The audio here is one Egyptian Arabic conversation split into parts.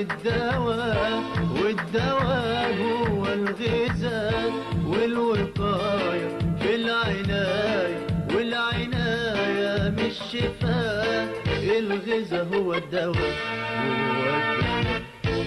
الدواء والدواء هو الغذاء والوقاية في العناية والعناية مش شفاء الغذاء هو الدواء هو الدواء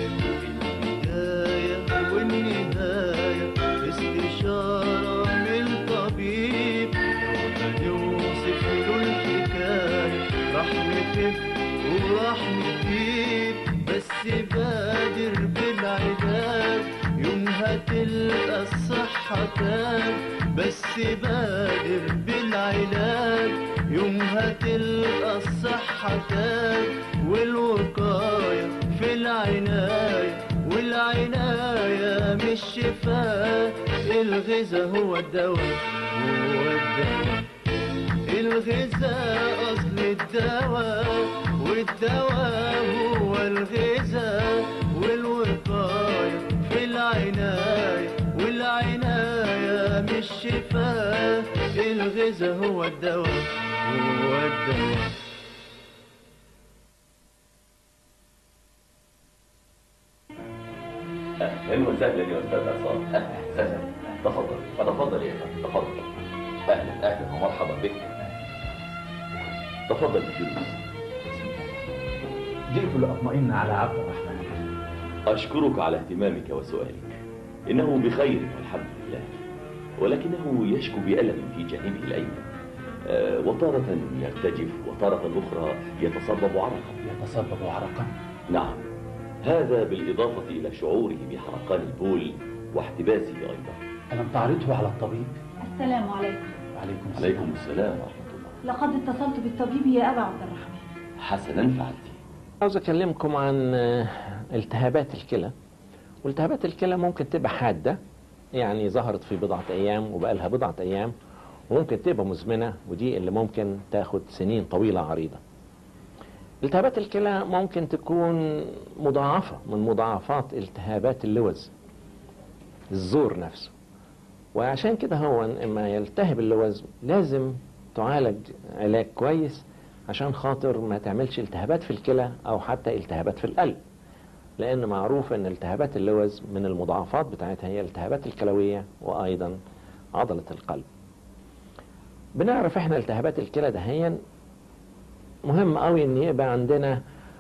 البداية والنهاية استشارة من طبيب هنوصف له الحكاية راح نخف وراح نطيب بس بادر بالعلاج يومها تلقى الصحة تاج بس بادر بالعلاج يومها تلقى الصحة تاج والوقاية في العناية والعناية مش شفاء الغذاء هو الدواء هو الدواء الغذاء أصل الدواء والدواء هو الغذاء والوقاية في العناية والعناية مش شفاء الغذاء هو الدواء هو الدواء اهلا وسهلا يا استاذ عصام اهلا وسهلا تفضل تفضل يا فندم تفضل اهلا اهلا ومرحبا بك تفضل الجلوس جئت لأطمئن على عبد الرحمن اشكرك على اهتمامك وسؤالك انه بخير والحمد لله ولكنه يشكو بألم في جانبه الايمن آه، وتارة يرتجف وتارة أخرى يتصبب عرقا يتصبب عرقا نعم هذا بالإضافة إلى شعوره بحرقان البول واحتباسه أيضا ألم تعرضه على الطبيب؟ السلام عليكم وعليكم السلام عليكم السلام ورحمة الله لقد اتصلت بالطبيب يا أبا عبد الرحمن حسنا فعلت عاوز اكلمكم عن آه، التهابات الكلى والتهابات الكلى ممكن تبقى حاده يعني ظهرت في بضعه ايام وبقى لها بضعه ايام وممكن تبقى مزمنه ودي اللي ممكن تاخد سنين طويله عريضه التهابات الكلى ممكن تكون مضاعفه من مضاعفات التهابات اللوز الزور نفسه وعشان كده هو اما يلتهب اللوز لازم تعالج علاج كويس عشان خاطر ما تعملش التهابات في الكلى او حتى التهابات في القلب لان معروف ان التهابات اللوز من المضاعفات بتاعتها هي الالتهابات الكلويه وايضا عضله القلب بنعرف احنا التهابات الكلى دهيا مهم قوي ان يبقى عندنا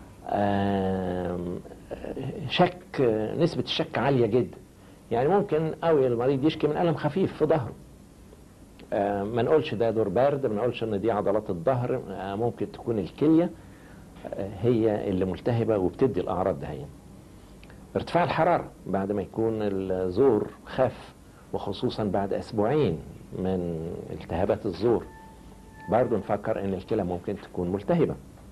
آم، شك نسبة الشك عالية جدا يعني ممكن قوي المريض يشكي من ألم خفيف في ظهره آه، ما نقولش ده دور برد ما نقولش ان دي عضلات الظهر آه، ممكن تكون الكلية آه، هي اللي ملتهبة وبتدي الأعراض دهيا ارتفاع الحرارة بعد ما يكون الزور خف وخصوصا بعد أسبوعين من التهابات الزور برضو نفكر ان الكلى ممكن تكون ملتهبة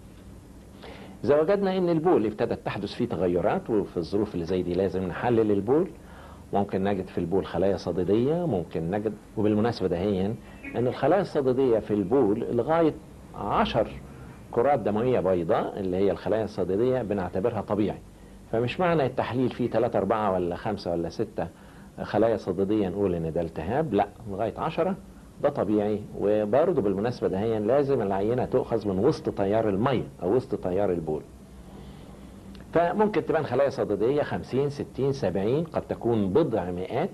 إذا وجدنا ان البول ابتدت تحدث فيه تغيرات وفي الظروف اللي زي دي لازم نحلل البول ممكن نجد في البول خلايا صديدية ممكن نجد وبالمناسبة دهيا ان الخلايا الصديدية في البول لغاية عشر كرات دموية بيضاء اللي هي الخلايا الصديدية بنعتبرها طبيعي فمش معنى التحليل فيه 3 4 ولا 5 ولا 6 خلايا صديدية نقول ان ده التهاب لا لغاية 10 ده طبيعي وبرضه بالمناسبة دهيا لازم العينة تؤخذ من وسط تيار المية او وسط تيار البول فممكن تبان خلايا صديدية 50 60 70 قد تكون بضع مئات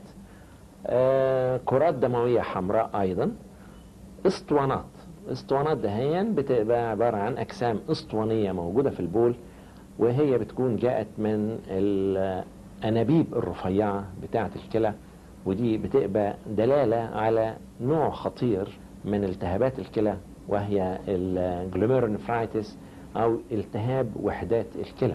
آه كرات دموية حمراء أيضا اسطوانات اسطوانات دهيا بتبقى عبارة عن أجسام اسطوانية موجودة في البول وهي بتكون جاءت من الأنابيب الرفيعة بتاعة الكلى ودي بتبقى دلالة على نوع خطير من التهابات الكلى وهي الجلوميرونفرايتس أو التهاب وحدات الكلى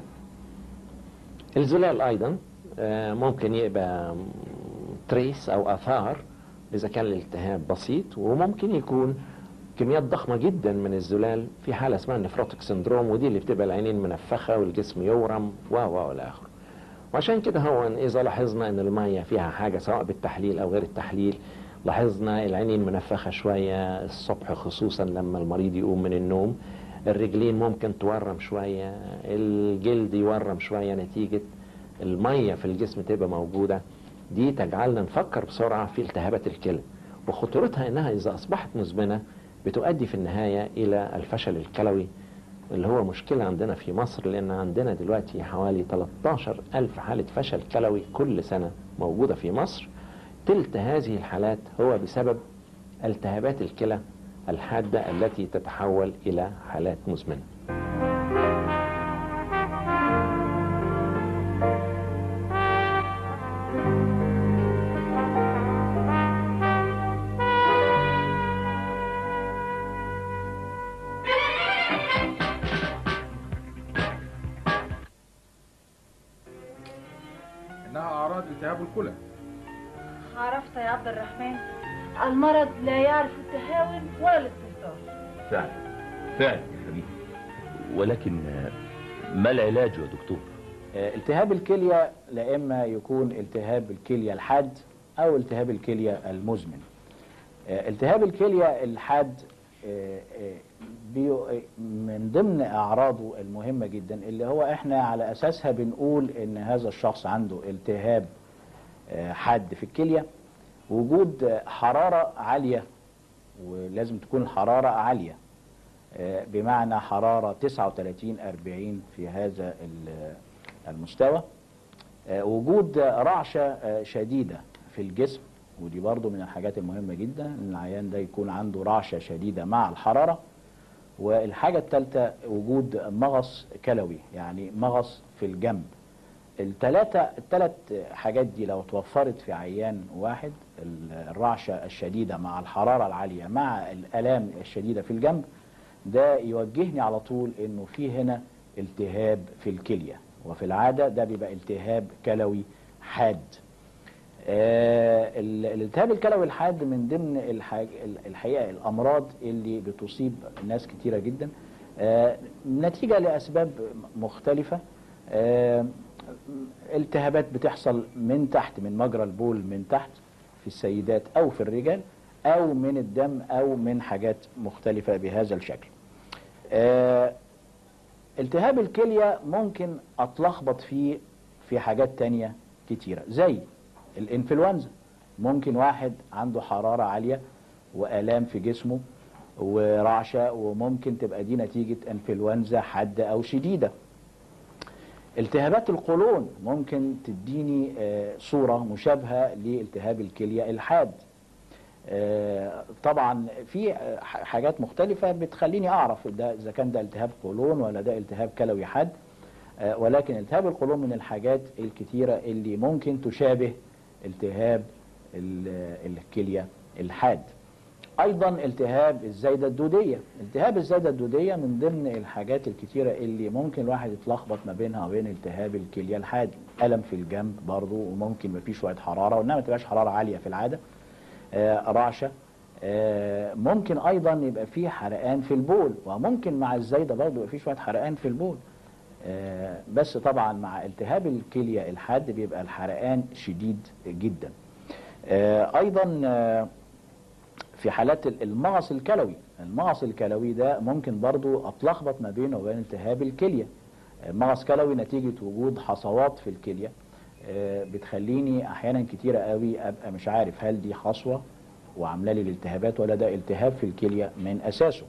الزلال أيضا آه، ممكن يبقى تريس أو آثار إذا كان الالتهاب بسيط وممكن يكون كميات ضخمة جدا من الزلال في حالة اسمها نفروتك سندروم ودي اللي بتبقى العينين منفخة والجسم يورم و و إلى آخره وعشان كده هو إذا لاحظنا إن المية فيها حاجة سواء بالتحليل أو غير التحليل لاحظنا العينين منفخة شوية الصبح خصوصا لما المريض يقوم من النوم الرجلين ممكن تورم شوية الجلد يورم شوية نتيجة المية في الجسم تبقى موجودة دي تجعلنا نفكر بسرعة في التهابات الكلى وخطورتها انها اذا اصبحت مزمنة بتؤدي في النهاية الى الفشل الكلوي اللي هو مشكلة عندنا في مصر لأن عندنا دلوقتي حوالي 13 ألف حالة فشل كلوي كل سنة موجودة في مصر تلت هذه الحالات هو بسبب التهابات الكلى الحادة التي تتحول إلى حالات مزمنة انها اعراض التهاب الكلى عرفت يا عبد الرحمن المرض لا يعرف التهاون ولا الاستهتار فعلا فعلا يا حبيبي ولكن آه، ما العلاج يا دكتور آه، التهاب الكلية لا إما يكون التهاب الكلية الحاد أو التهاب الكلية المزمن آه، التهاب الكلية الحاد آه، آه، بيو- آه، من ضمن أعراضه المهمة جدا اللي هو إحنا على أساسها بنقول إن هذا الشخص عنده التهاب آه، حاد في الكلية وجود آه، حرارة عالية ولازم تكون الحرارة عالية آه، بمعنى حرارة 39 40 في هذا ال- المستوى آه، وجود رعشة آه، شديدة في الجسم ودي برضو من الحاجات المهمة جدا ان العيان ده يكون عنده رعشة شديدة مع الحرارة والحاجة الثالثة وجود مغص كلوي يعني مغص في الجنب الثلاثة الثلاث حاجات دي لو توفرت في عيان واحد الرعشة الشديدة مع الحرارة العالية مع الآلام الشديدة في الجنب ده يوجهني على طول انه في هنا التهاب في الكلية وفي العادة ده بيبقى التهاب كلوي حاد آه، ال- الالتهاب الكلوي الحاد من ضمن الحاج- الحقيقة الأمراض اللي بتصيب ناس كتيرة جدا آه، نتيجة لأسباب مختلفة آه، التهابات بتحصل من تحت من مجرى البول من تحت في السيدات أو في الرجال أو من الدم أو من حاجات مختلفة بهذا الشكل آه، التهاب الكلية ممكن أتلخبط فيه في حاجات تانية كتيرة زي الانفلونزا ممكن واحد عنده حرارة عالية وآلام في جسمه ورعشة وممكن تبقى دي نتيجة انفلونزا حادة أو شديدة التهابات القولون ممكن تديني آه، صورة مشابهة لالتهاب الكلية الحاد آه، طبعا في آه، ح- حاجات مختلفة بتخليني أعرف ده إذا كان ده التهاب قولون ولا ده التهاب كلوي حاد آه، ولكن التهاب القولون من الحاجات الكتيرة اللي ممكن تشابه التهاب ال- الكلية الحاد ايضا التهاب الزايده الدوديه التهاب الزايده الدوديه من ضمن الحاجات الكتيره اللي ممكن الواحد يتلخبط ما بينها وبين التهاب الكليه الحاد الم في الجنب برضه وممكن ما فيه شويه حراره وانما ما تبقاش حراره عاليه في العاده آه رعشه آه ممكن ايضا يبقى فيه حرقان في البول وممكن مع الزايده برضه يبقى فيه شويه حرقان في البول آه بس طبعا مع التهاب الكليه الحاد بيبقى الحرقان شديد جدا آه ايضا آه في حالات ال- المغص الكلوي المغص الكلوي ده ممكن برضو اتلخبط ما بينه وبين التهاب الكلية مغص كلوي نتيجة وجود حصوات في الكلية آه، بتخليني احيانا كتيرة قوي ابقى مش عارف هل دي حصوة وعامله لي الالتهابات ولا ده التهاب في الكلية من اساسه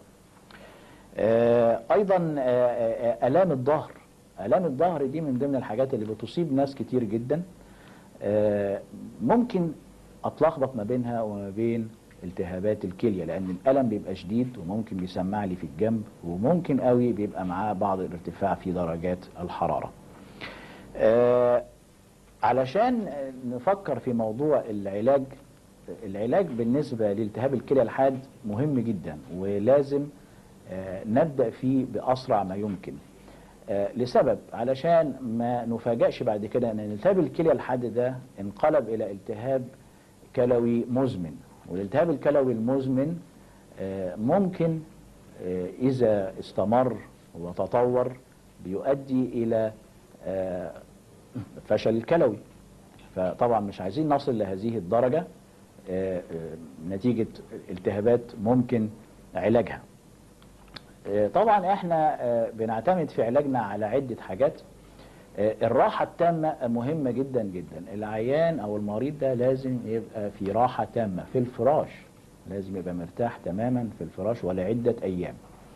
آه، ايضا آه، آه، الام الظهر الام الظهر دي من ضمن الحاجات اللي بتصيب ناس كتير جدا آه، ممكن اتلخبط ما بينها وما بين التهابات الكليه لان الالم بيبقى شديد وممكن بيسمع لي في الجنب وممكن قوي بيبقى معاه بعض الارتفاع في درجات الحراره آه، علشان نفكر في موضوع العلاج العلاج بالنسبة لالتهاب الكلى الحاد مهم جدا ولازم آه، نبدأ فيه بأسرع ما يمكن آه، لسبب علشان ما نفاجئش بعد كده ان التهاب الكلى الحاد ده انقلب الى التهاب كلوي مزمن والالتهاب الكلوي المزمن آه، ممكن آه، اذا استمر وتطور بيؤدي الى آه، فشل الكلوي فطبعا مش عايزين نصل لهذه الدرجة آه، آه، نتيجة التهابات ممكن علاجها آه، طبعا احنا آه، بنعتمد في علاجنا على عدة حاجات آه، الراحة التامة مهمة جدا جدا العيان او المريض ده لازم يبقى في راحة تامة في الفراش لازم يبقى مرتاح تماما في الفراش ولعدة ايام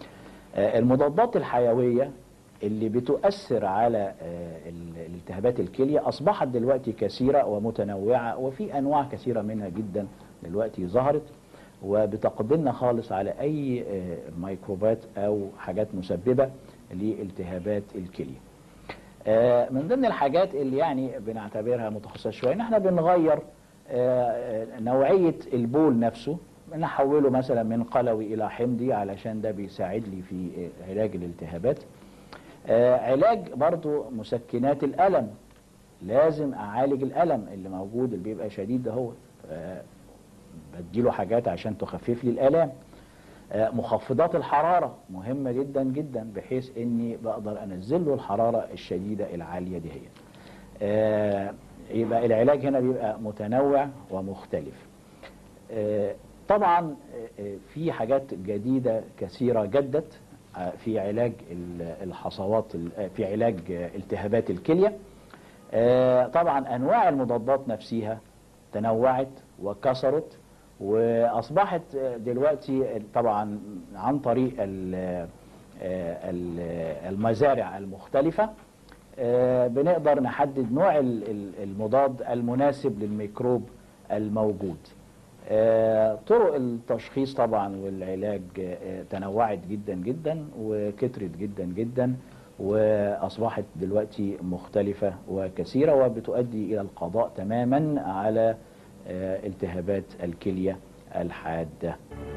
آه، المضادات الحيوية اللي بتؤثر على آه، ال- الالتهابات الكلية أصبحت دلوقتي كثيرة ومتنوعة وفي أنواع كثيرة منها جدا دلوقتي ظهرت وبتقبلنا خالص على أي آه، ميكروبات أو حاجات مسببة لالتهابات الكلية آه، من ضمن الحاجات اللي يعني بنعتبرها متخصصة شوية ان احنا بنغير آه، آه، نوعية البول نفسه نحوله مثلا من قلوي الى حمضي علشان ده بيساعد لي في آه، علاج الالتهابات آه، علاج برضو مسكنات الألم لازم أعالج الألم اللي موجود اللي بيبقى شديد ده هو آه، بديله حاجات عشان تخفف لي الآلام آه، مخفضات الحرارة مهمة جدا جدا بحيث اني بقدر انزل له الحرارة الشديدة العالية دي هي آه، يبقى العلاج هنا بيبقى متنوع ومختلف آه، طبعا آه، آه، في حاجات جديدة كثيرة جدت آه، في علاج ال- الحصوات ال- آه، في علاج آه، التهابات الكلية آه، طبعا انواع المضادات نفسها تنوعت وكثرت واصبحت آه، دلوقتي طبعا عن طريق ال- آه، ال- المزارع المختلفة آه، بنقدر نحدد نوع ال- ال- المضاد المناسب للميكروب الموجود آه، طرق التشخيص طبعا والعلاج آه، تنوعت جدا جدا وكترت جدا جدا واصبحت دلوقتي مختلفه وكثيره وبتؤدي الى القضاء تماما على آه، التهابات الكليه الحاده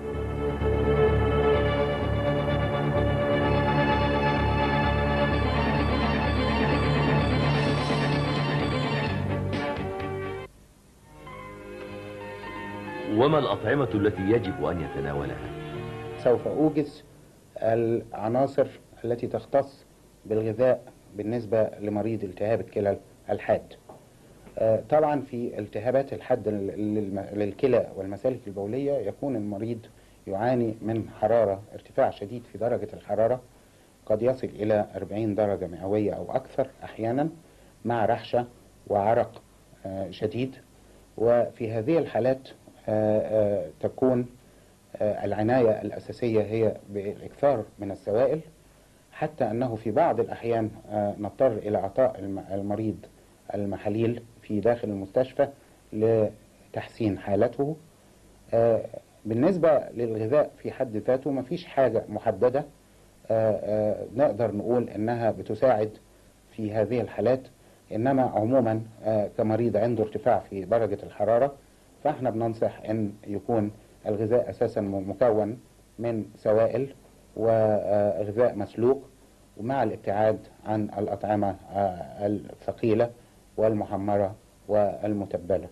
وما الأطعمة التي يجب أن يتناولها؟ سوف أوجز العناصر التي تختص بالغذاء بالنسبة لمريض التهاب الكلى الحاد آه، طبعا في التهابات الحاد للم- للكلى والمسالك البولية يكون المريض يعاني من حرارة ارتفاع شديد في درجة الحرارة قد يصل إلى 40 درجة مئوية أو أكثر أحيانا مع رحشة وعرق آه، شديد وفي هذه الحالات آه، آه، تكون آه، العناية الأساسية هي بالإكثار من السوائل حتى أنه في بعض الأحيان آه، نضطر إلى إعطاء الم- المريض المحاليل في داخل المستشفى لتحسين حالته آه، بالنسبة للغذاء في حد ذاته ما فيش حاجة محددة آه، آه، نقدر نقول إنها بتساعد في هذه الحالات إنما عموما آه، كمريض عنده ارتفاع في درجة الحرارة فاحنا بننصح ان يكون الغذاء اساسا م- مكون من سوائل وغذاء مسلوق ومع الابتعاد عن الاطعمه آه، الثقيله والمحمره والمتبله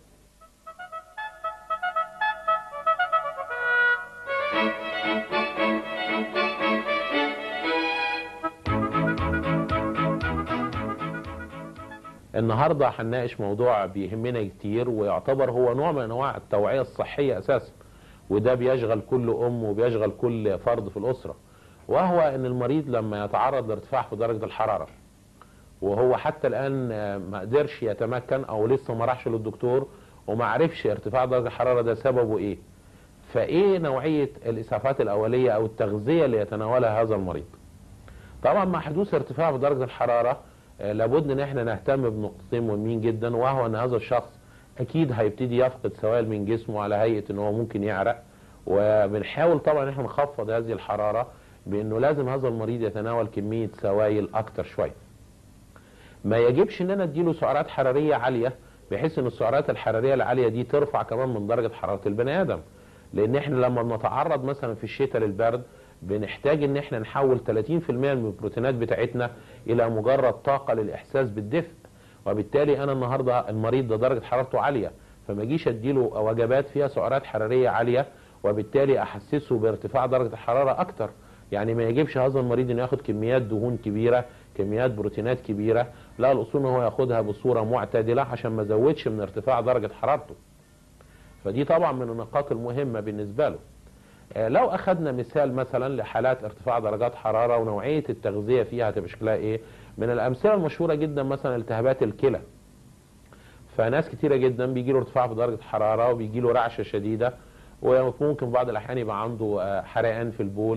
النهارده هنناقش موضوع بيهمنا كتير ويعتبر هو نوع من انواع التوعيه الصحيه اساسا وده بيشغل كل ام وبيشغل كل فرد في الاسره وهو ان المريض لما يتعرض لارتفاع في درجه الحراره وهو حتى الان آه، ما قدرش يتمكن او لسه ما راحش للدكتور وما عرفش ارتفاع درجه الحراره ده سببه ايه فايه نوعيه الاسعافات الاوليه او التغذيه اللي يتناولها هذا المريض طبعا مع حدوث ارتفاع في درجه الحراره آه، لابد ان احنا نهتم بنقطتين مهمين جدا وهو ان هذا الشخص اكيد هيبتدي يفقد سوائل من جسمه على هيئه ان هو ممكن يعرق وبنحاول طبعا ان احنا نخفض هذه الحراره بانه لازم هذا المريض يتناول كميه سوائل اكتر شويه ما يجبش ان انا اديله سعرات حراريه عاليه بحيث ان السعرات الحراريه العاليه دي ترفع كمان من درجه حراره البني ادم لان احنا لما بنتعرض مثلا في الشتاء للبرد بنحتاج ان احنا نحول 30% من البروتينات بتاعتنا الى مجرد طاقه للاحساس بالدفء وبالتالي انا النهارده المريض ده درجه حرارته عاليه فما اجيش اديله وجبات فيها سعرات حراريه عاليه وبالتالي احسسه بارتفاع درجه الحراره اكتر يعني ما يجبش هذا المريض انه ياخد كميات دهون كبيره كميات بروتينات كبيره لا الاصول ان هو ياخدها بصوره معتدله عشان ما زودش من ارتفاع درجه حرارته فدي طبعا من النقاط المهمه بالنسبه له آه، لو اخذنا مثال مثلا لحالات ارتفاع درجات حراره ونوعيه التغذيه فيها هتبقى شكلها ايه من الامثله المشهوره جدا مثلا التهابات الكلى فناس كتيره جدا بيجي له ارتفاع في درجه حراره وبيجي له رعشه شديده وممكن بعض الاحيان يبقى عنده آه، حرقان في البول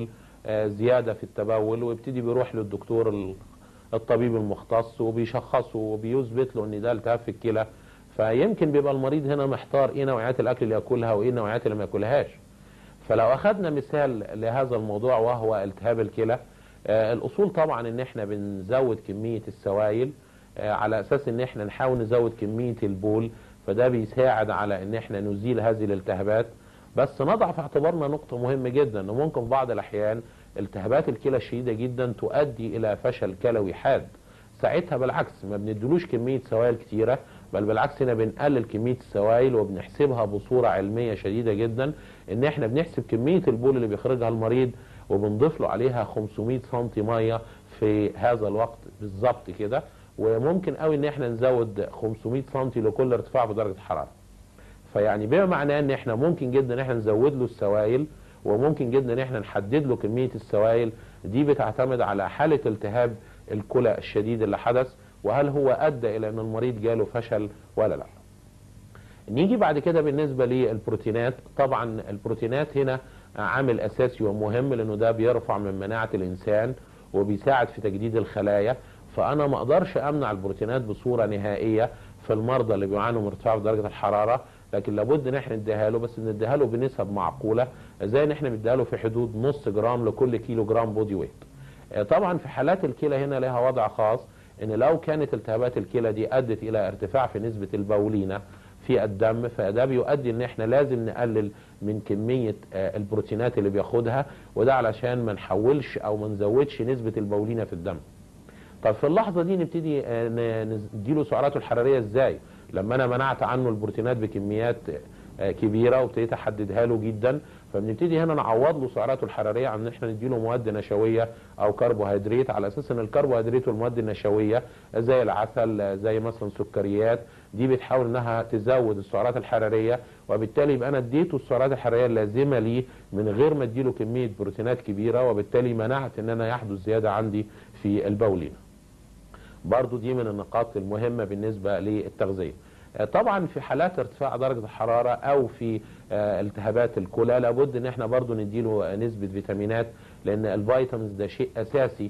آه، زياده في التبول ويبتدي بيروح للدكتور ال- الطبيب المختص وبيشخصه وبيثبت له ان ده التهاب في الكلى فيمكن بيبقى المريض هنا محتار ايه نوعيات الاكل اللي ياكلها وايه النوعيات اللي ما ياكلهاش فلو اخذنا مثال لهذا الموضوع وهو التهاب الكلى آه، الاصول طبعا ان احنا بنزود كميه السوائل آه، على اساس ان احنا نحاول نزود كميه البول فده بيساعد على ان احنا نزيل هذه الالتهابات بس نضع في اعتبارنا نقطه مهمه جدا انه ممكن في بعض الاحيان التهابات الكلى الشديده جدا تؤدي الى فشل كلوي حاد ساعتها بالعكس ما بندلوش كميه سوائل كتيره بل بالعكس هنا بنقلل كميه السوائل وبنحسبها بصوره علميه شديده جدا ان احنا بنحسب كميه البول اللي بيخرجها المريض وبنضيف له عليها 500 سم ميه في هذا الوقت بالظبط كده وممكن قوي ان احنا نزود 500 سم لكل ارتفاع في درجه الحراره فيعني بما معناه ان احنا ممكن جدا ان احنا نزود له السوائل وممكن جدا ان احنا نحدد له كميه السوائل دي بتعتمد على حاله التهاب الكلى الشديد اللي حدث وهل هو ادى الى ان المريض جاله فشل ولا لا نيجي بعد كده بالنسبة للبروتينات طبعا البروتينات هنا عامل أساسي ومهم لأنه ده بيرفع من مناعة الإنسان وبيساعد في تجديد الخلايا فأنا ما أقدرش أمنع البروتينات بصورة نهائية في المرضى اللي بيعانوا من ارتفاع في درجة الحرارة لكن لابد ان احنا نديها له بس نديها له بنسب معقولة زي ان احنا بنديها له في حدود نص جرام لكل كيلو جرام بودي ويت آه، طبعا في حالات الكلى هنا لها وضع خاص ان لو كانت التهابات الكلى دي ادت الى ارتفاع في نسبة البولينة في الدم فده بيؤدي ان احنا لازم نقلل من كمية آه، البروتينات اللي بياخدها وده علشان ما نحولش او ما نزودش نسبة البولينة في الدم طب في اللحظة دي نبتدي آه، ن- نديله سعراته الحرارية ازاي لما انا منعت عنه البروتينات بكميات آه، كبيرة وابتديت احددها له جدا فبنبتدي هنا نعوض له سعراته الحرارية عن ان احنا نديله مواد نشوية او كربوهيدرات على اساس ان الكربوهيدرات والمواد النشوية زي العسل آه، زي مثلا سكريات دي بتحاول انها تزود السعرات الحرارية وبالتالي يبقى انا اديته السعرات الحرارية اللازمة ليه من غير ما اديله كمية بروتينات كبيرة وبالتالي منعت ان انا يحدث زيادة عندي في البولينة برضو دي من النقاط المهمة بالنسبة للتغذية آه، طبعا في حالات ارتفاع درجة الحرارة او في آه، التهابات الكلى لابد ان احنا برضو نديله آه، نسبة فيتامينات لان الفيتامينز ده شيء اساسي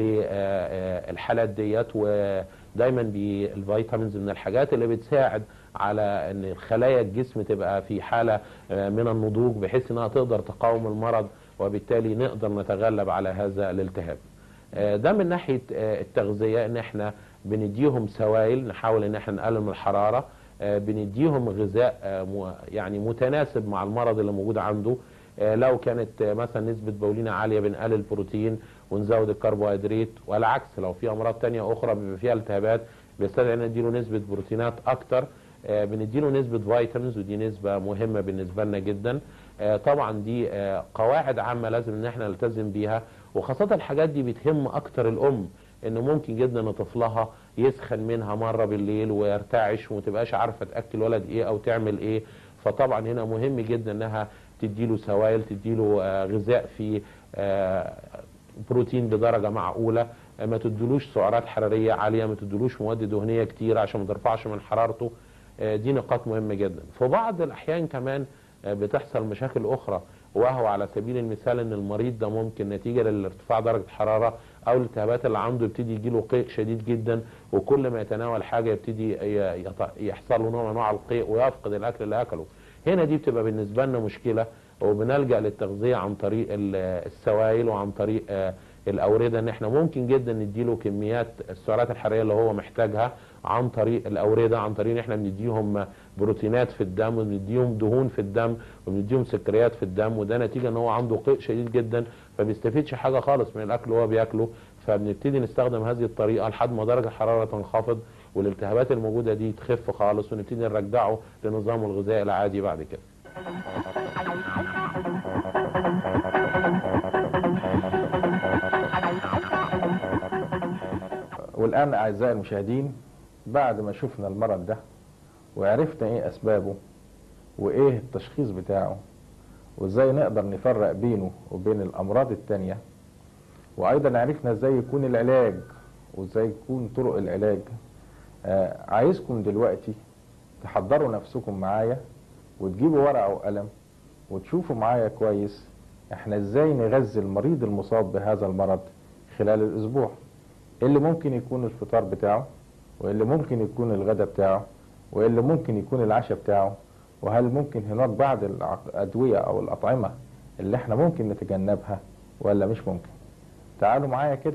للحالات ديت ودايما بي- الفيتامينز من الحاجات اللي بتساعد على ان خلايا الجسم تبقى في حالة آه، من النضوج بحيث انها تقدر تقاوم المرض وبالتالي نقدر نتغلب على هذا الالتهاب آه، ده من ناحية آه، التغذية ان احنا بنديهم سوائل نحاول ان احنا نقلل من الحرارة آه، بنديهم غذاء آه، مو- يعني متناسب مع المرض اللي موجود عنده آه، لو كانت آه، مثلا نسبة بولينة عالية بنقلل البروتين ونزود الكربوهيدرات والعكس لو في امراض تانية اخرى بيبقى فيها التهابات بيستدعي ان نديله نسبة بروتينات اكتر آه، بنديله نسبة فيتامينز ودي نسبة مهمة بالنسبة لنا جدا آه، طبعا دي آه، قواعد عامة لازم ان احنا نلتزم بيها وخاصة الحاجات دي بتهم اكتر الام انه ممكن جدا ان طفلها يسخن منها مرة بالليل ويرتعش وما تبقاش عارفة تاكل ولد ايه او تعمل ايه فطبعا هنا مهم جدا انها تديله سوائل تديله آه، غذاء فيه آه، بروتين بدرجة معقولة آه، ما تدلوش سعرات حرارية عالية ما تدلوش مواد دهنية كتير عشان ما ترفعش من حرارته آه، دي نقاط مهمة جدا في بعض الأحيان كمان آه، بتحصل مشاكل أخرى وهو على سبيل المثال ان المريض ده ممكن نتيجة للارتفاع درجة الحرارة او الالتهابات اللي عنده يبتدي يجيله قيء شديد جدا وكل ما يتناول حاجة يبتدي ي- يط- يحصل له نوع من انواع القيء ويفقد الاكل اللي اكله هنا دي بتبقى بالنسبة لنا مشكلة وبنلجأ للتغذية عن طريق ال- السوائل وعن طريق آه، الأوردة ان احنا ممكن جدا نديله كميات السعرات الحرارية اللي هو محتاجها عن طريق الأوردة عن طريق ان احنا بنديهم بروتينات في الدم وبنديهم دهون في الدم وبنديهم سكريات في الدم وده نتيجة ان هو عنده قيء شديد جدا فبيستفيدش حاجة خالص من الأكل اللي هو بياكله فبنبتدي نستخدم هذه الطريقة لحد ما درجة الحرارة تنخفض والالتهابات الموجودة دي تخف خالص ونبتدي نرجعه لنظامه الغذائي العادي بعد كده والآن أعزائي المشاهدين بعد ما شفنا المرض ده وعرفنا إيه أسبابه وإيه التشخيص بتاعه وإزاي نقدر نفرق بينه وبين الأمراض التانية وأيضا عرفنا إزاي يكون العلاج وإزاي يكون طرق العلاج آه عايزكم دلوقتي تحضروا نفسكم معايا وتجيبوا ورقة وقلم وتشوفوا معايا كويس احنا ازاي نغذي المريض المصاب بهذا المرض خلال الاسبوع إيه اللي ممكن يكون الفطار بتاعه وايه اللي ممكن يكون الغداء بتاعه وايه اللي ممكن يكون العشاء بتاعه وهل ممكن هناك بعض الادويه او الاطعمه اللي احنا ممكن نتجنبها ولا مش ممكن تعالوا معايا كده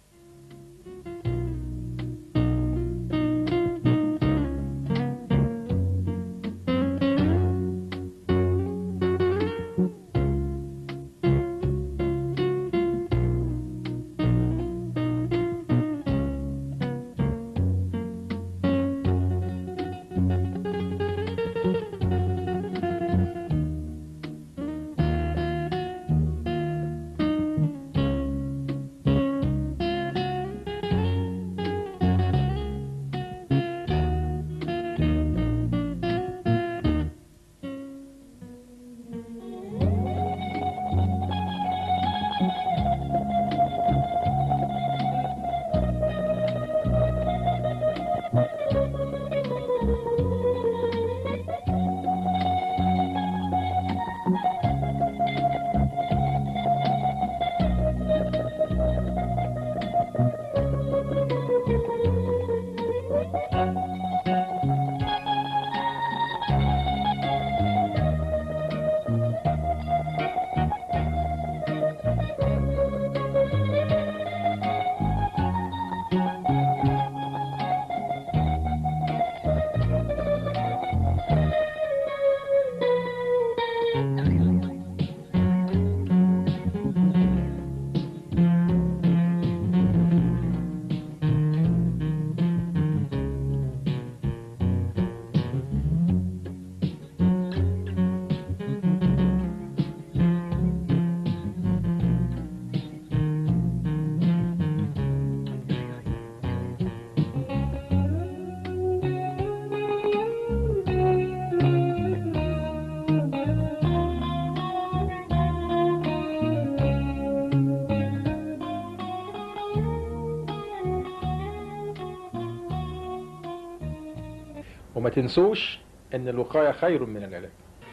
وما تنسوش ان الوقايه خير من العلاج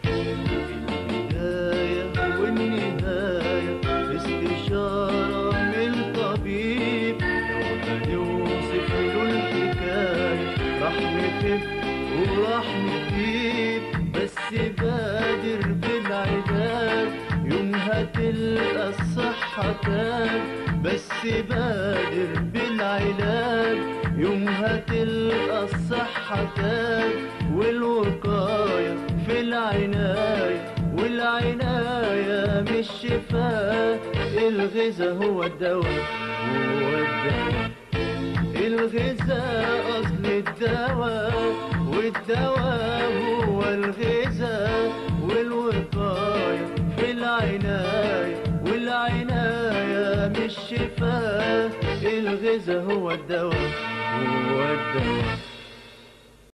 البداية والنهاية استشارة من طبيب لو هنوصف له الحكاية راح نخف وراح نطيب بس بادر بالعلاج يومها تلقى الصحة تاج بس بادر بالعلاج يومها تلقى الصحة تاج والوقاية في العناية والعناية مش شفاء الغذاء هو الدواء هو الدواء الغذاء أصل الدواء والدواء هو الغذاء والوقاية في العناية والعناية مش شفاء الغذاء هو الدواء هو الدواء